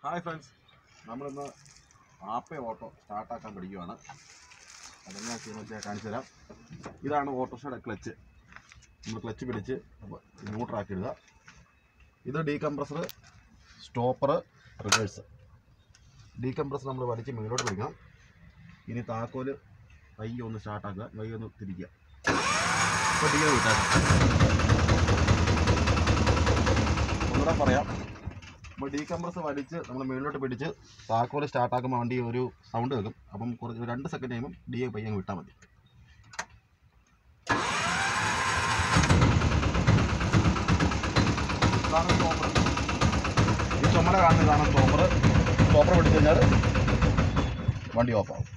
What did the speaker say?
hi friends നമ്മളിന്ന് ആപ്പേ auto സ്റ്റാർട്ടാക്കാൻ പഠിക്കുവാണ് അതെങ്ങനെ ചെയ്യുന്നത് വെച്ചാൽ കാണിച്ചു തരാം ഇതാണ് ഓട്ടോറിക്ഷയുടെ ക്ലച്ച് നമ്മൾ ക്ലച്ച് പിടിച്ച് ന്യൂട്രാക്കി ഇടുക ഇത് ഡീകംപ്രസർ സ്റ്റോപ്പർ റിവേഴ്സ് ഡീകംപ്രസർ നമ്മൾ വലിച്ച് മുകളിലോട്ട് പിടിക്കണം ഇനി താക്കോല് പയ്യെ ഒന്ന് സ്റ്റാർട്ടാക്കുക പയ്യെ ഒന്ന് തിരിക്കുക ഇപ്പോൾ ഡീനെ വിട്ടേക്കാം ഒന്നുകൂടെ പറയാം അപ്പോൾ ഡീകംപ്രസ് വലിച്ച് നമ്മൾ മുകളിലോട്ട് പിടിച്ച് താക്കോല് സ്റ്റാർട്ടാക്കുമ്പോൾ വണ്ടി ഒരു സൗണ്ട് കേൾക്കും അപ്പം കുറച്ച് ഒരു രണ്ട് സെക്കൻഡ് കഴിയുമ്പം ഡി എ പയ്യങ്ങ് വിട്ടാൽ മതി ഇതാണ് സ്റ്റോപ്പർ ഈ ചുമല കാണുന്ന ഇതാണ് സ്റ്റോപ്പർ സ്റ്റോപ്പർ പിടിച്ച് കഴിഞ്ഞാൽ വണ്ടി ഓഫ് ആവും